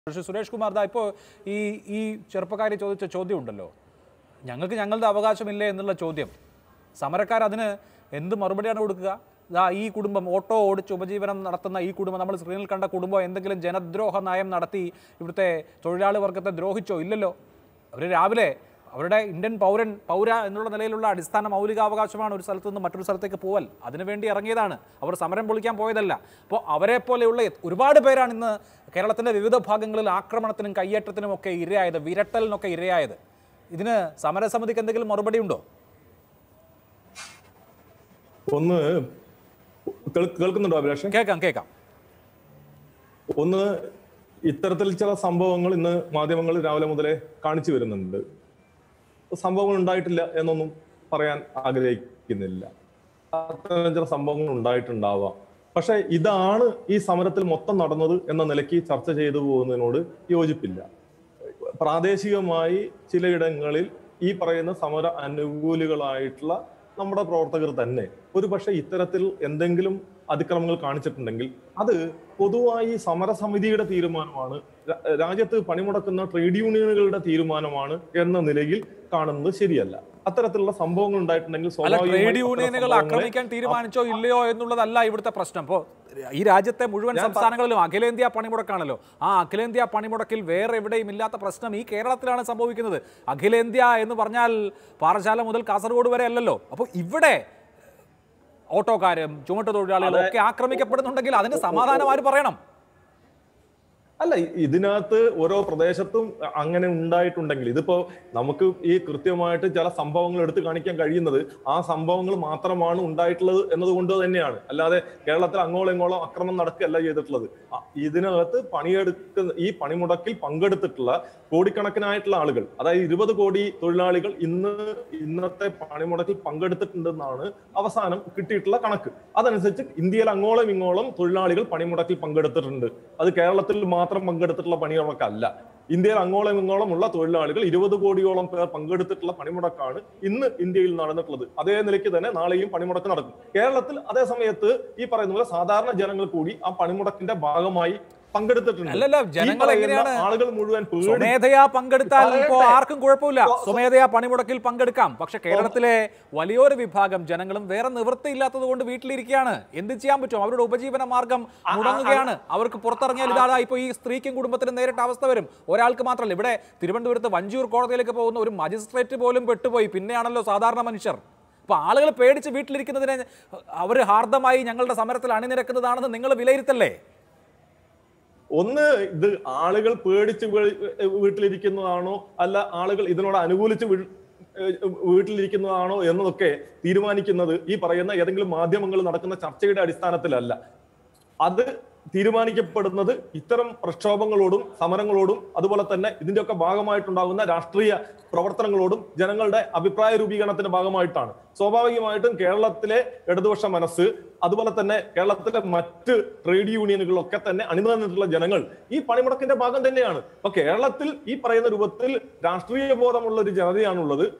പക്ഷേ സുരേഷ് കുമാർ ദാ ഇപ്പോൾ ഈ ഈ ചെറുപ്പക്കാരി ചോദിച്ച ചോദ്യം ഉണ്ടല്ലോ ഞങ്ങൾക്ക് ഞങ്ങളുടെ അവകാശമില്ലേ എന്നുള്ള ചോദ്യം സമരക്കാർ അതിന് എന്ത് മറുപടിയാണ് കൊടുക്കുക ദാ ഈ കുടുംബം ഓട്ടോ ഓടിച്ച് ഉപജീവനം നടത്തുന്ന ഈ കുടുംബം നമ്മൾ സ്ക്രീനിൽ കണ്ട കുടുംബം എന്തെങ്കിലും ജനദ്രോഹ നയം നടത്തി ഇവിടുത്തെ തൊഴിലാളി വർഗത്തെ ദ്രോഹിച്ചോ ഇല്ലല്ലോ അവർ രാവിലെ അവരുടെ ഇന്ത്യൻ പൗരൻ പൗര എന്നുള്ള നിലയിലുള്ള അടിസ്ഥാന മൗലികാവകാശമാണ് ഒരു സ്ഥലത്ത് നിന്ന് മറ്റൊരു സ്ഥലത്തേക്ക് പോവൽ അതിനുവേണ്ടി ഇറങ്ങിയതാണ് അവർ സമരം പൊളിക്കാൻ പോയതല്ല അപ്പോൾ അവരെ പോലെയുള്ള എ- ഒരുപാട് പേരാണ് ഇന്ന് കേരളത്തിൻ്റെ വിവിധ ഭാഗങ്ങളിൽ ആക്രമണത്തിനും കയ്യേറ്റത്തിനും ഒക്കെ ഇരയായത് വിരട്ടലിനൊക്കെ ഇരയായത് ഇതിന് സമരസമിതിക്ക് എന്തെങ്കിലും മറുപടി ഉണ്ടോ ഒന്ന് കേൾ- കേൾക്കുന്നുണ്ടോ അഭിലാഷ് കേൾക്കാം കേൾക്കാം ഒന്ന് ഇത്തരത്തിൽ ചില സംഭവങ്ങൾ ഇന്ന് മാധ്യമങ്ങൾ രാവിലെ മുതലേ കാണിച്ചു വരുന്നുണ്ട് സംഭവങ്ങൾ ഉണ്ടായിട്ടില്ല എന്നൊന്നും പറയാൻ ആഗ്രഹിക്കുന്നില്ല അത്തരം ചില സംഭവങ്ങൾ ഉണ്ടായിട്ടുണ്ടാവാം പക്ഷെ ഇതാണ് ഈ സമരത്തിൽ മൊത്തം നടന്നത് എന്ന നിലയ്ക്ക് ചർച്ച ചെയ്തു പോകുന്നതിനോട് യോജിപ്പില്ല പ്രാദേശികമായി ചിലയിടങ്ങളിൽ ഈ പറയുന്ന സമര അനുകൂലികളായിട്ടുള്ള നമ്മുടെ പ്രവർത്തകർ തന്നെ ഒരു പക്ഷെ ഇത്തരത്തിൽ എന്തെങ്കിലും അതിക്രമങ്ങൾ കാണിച്ചിട്ടുണ്ടെങ്കിൽ അത് പൊതുവായി സമരസമിതിയുടെ തീരുമാനമാണ് രാ- രാജ്യത്ത് പണിമുടക്കുന്ന ട്രേഡ് യൂണിയനുകളുടെ തീരുമാനമാണ് എന്ന നിലയിൽ കാണുന്നത് ശരിയല്ല അത്തരത്തിലുള്ള സംഭവങ്ങൾ ഉണ്ടായിട്ടുണ്ടെങ്കിൽ അല്ല സ്വാഭാവികമായും ട്രേഡ് അത്തരം യൂണിയനുകൾ സംഭവങ്ങളെ ആക്രമിക്കാൻ തീരുമാനിച്ചോ ഇല്ലയോ എന്നുള്ളതല്ല ഇവിടുത്തെ പ്രശ്നം ഇപ്പോൾ ഈ രാജ്യത്തെ മുഴുവൻ സംസ്ഥാനങ്ങളിലും അഖിലേന്ത്യാ പണിമുടക്കാണല്ലോ ആ അഖിലേന്ത്യാ പണിമുടക്കിൽ വേറെ എവിടെയും ഇല്ലാത്ത പ്രശ്നം ഈ കേരളത്തിലാണ് സംഭവിക്കുന്നത് അഖിലേന്ത്യ എന്ന് പറഞ്ഞാൽ പാറശാല മുതൽ കാസർഗോഡ് വരെ അല്ലല്ലോ അപ്പോൾ ഇവിടെ ഓട്ടോക്കാരും ചുമട്ട് തൊഴിലാളികളും ഒക്കെ ആക്രമിക്കപ്പെടുന്നുണ്ടെങ്കിൽ അതിന് സമാധാനം ആര് പറയണം അല്ല ഇ- ഇതിനകത്ത് ഓരോ പ്രദേശത്തും അങ്ങനെ ഉണ്ടായിട്ടുണ്ടെങ്കിൽ ഇതിപ്പോ നമുക്ക് ഈ കൃത്യമായിട്ട് ചില സംഭവങ്ങൾ എടുത്തു കാണിക്കാൻ കഴിയുന്നത് ആ സംഭവങ്ങൾ മാത്രമാണ് ഉണ്ടായിട്ടുള്ളത് എന്നതുകൊണ്ട് തന്നെയാണ് അല്ലാതെ കേരളത്തിൽ അങ്ങോളം ഇങ്ങോളം അക്രമം നടക്കുകയല്ല ചെയ്തിട്ടുള്ളത് അ- ഇതിനകത്ത് പണിയെടുക്കുന്ന ഈ പണിമുടക്കിൽ പങ്കെടുത്തിട്ടുള്ള കോടിക്കണക്കിനായിട്ടുള്ള ആളുകൾ അതായത് ഇരുപത് കോടി തൊഴിലാളികൾ ഇന്ന് ഇന്നത്തെ പണിമുടക്കിൽ പങ്കെടുത്തിട്ടുണ്ടെന്നാണ് അവസാനം കിട്ടിയിട്ടുള്ള കണക്ക് അതനുസരിച്ച് ഇന്ത്യയിൽ അങ്ങോളം ഇങ്ങോളം തൊഴിലാളികൾ പണിമുടക്കിൽ പങ്കെടുത്തിട്ടുണ്ട് അത് കേരളത്തിൽ മാത്രം പങ്കെടുത്തിട്ടുള്ള പണിമുടക്കല്ല ഇന്ത്യയിൽ അങ്ങോളം ഇങ്ങോളം ഉള്ള തൊഴിലാളികൾ ഇരുപത് കോടിയോളം പേർ പങ്കെടുത്തിട്ടുള്ള പണിമുടക്കാണ് ഇന്ന് ഇന്ത്യയിൽ നടന്നിട്ടുള്ളത് അതേ നിലയ്ക്ക് തന്നെ നാളെയും പണിമുടക്ക് നടക്കും കേരളത്തിൽ അതേ സമയത്ത് ഈ പറയുന്ന പോലെ സാധാരണ ജനങ്ങൾ കൂടി ആ പണിമുടക്കിന്റെ ഭാഗമായി പങ്കെടുത്തിട്ടുണ്ട് അല്ലല്ല, ഈ ജനങ്ങൾ പറയുന്ന എങ്ങനെയാണ് ആളുകൾ മുഴുവൻ പേടി സ്വമേധയാ പങ്കെടുത്താൽ പറയട്ടെ. ഇപ്പോൾ ആർക്കും കുഴപ്പമില്ല സ്വമേധയാ പണിമുടക്കിൽ പങ്കെടുക്കാം പക്ഷെ കേരളത്തിലെ വലിയൊരു വിഭാഗം ജനങ്ങളും വേറെ നിവൃത്തിയില്ലാത്തത് കൊണ്ട് വീട്ടിലിരിക്കുകയാണ് എന്ത് ചെയ്യാൻ പറ്റും അവരുടെ ഉപജീവന മാർഗം മുടങ്ങുകയാണ് അവർക്ക് പുറത്തിറങ്ങിയാൽ ഇതാ ഇപ്പോൾ ഈ സ്ത്രീക്കും കുടുംബത്തിനും നേരിട്ട അവസ്ഥ വരും ഒരാൾക്ക് മാത്രമല്ല ഇവിടെ തിരുവനന്തപുരത്ത് വഞ്ചൂർ കോടതിയിലേക്ക് പോകുന്ന ഒരു മജിസ്ട്രേറ്റ് പോലും പെട്ടുപോയി പിന്നെയാണല്ലോ സാധാരണ മനുഷ്യർ അപ്പൊ ആളുകൾ പേടിച്ച് വീട്ടിലിരിക്കുന്നതിനെ അവർ ഹാർദമായി ഞങ്ങളുടെ സമരത്തിൽ അണിനിരക്കുന്നതാണെന്ന് നിങ്ങൾ വിലയിരുത്തല്ലേ ഒന്ന് ഇത് ആളുകൾ പേടിച്ച് വീ- വീട്ടിലിരിക്കുന്നതാണോ അല്ല ആളുകൾ ഇതിനോട് അനുകൂലിച്ച് വീ- ഏഹ് വീട്ടിലിരിക്കുന്നതാണോ എന്നതൊക്കെ തീരുമാനിക്കുന്നത് ഈ പറയുന്ന ഏതെങ്കിലും മാധ്യമങ്ങൾ നടക്കുന്ന ചർച്ചയുടെ അടിസ്ഥാനത്തിലല്ല അത് തീരുമാനിക്കപ്പെടുന്നത് ഇത്തരം പ്രക്ഷോഭങ്ങളോടും സമരങ്ങളോടും അതുപോലെ തന്നെ ഇതിന്റെയൊക്കെ ഭാഗമായിട്ടുണ്ടാകുന്ന രാഷ്ട്രീയ പ്രവർത്തനങ്ങളോടും ജനങ്ങളുടെ അഭിപ്രായ രൂപീകരണത്തിന്റെ ഭാഗമായിട്ടാണ് സ്വാഭാവികമായിട്ടും കേരളത്തിലെ ഇടതുപക്ഷ മനസ്സ് അതുപോലെ തന്നെ കേരളത്തിലെ മറ്റ് ട്രേഡ് യൂണിയനുകളൊക്കെ തന്നെ അണിനിരന്നിട്ടുള്ള ജനങ്ങൾ ഈ പണിമുടക്കിന്റെ ഭാഗം തന്നെയാണ് അപ്പൊ കേരളത്തിൽ ഈ പറയുന്ന രൂപത്തിൽ രാഷ്ട്രീയ ബോധമുള്ള ഒരു ജനതയാണുള്ളത്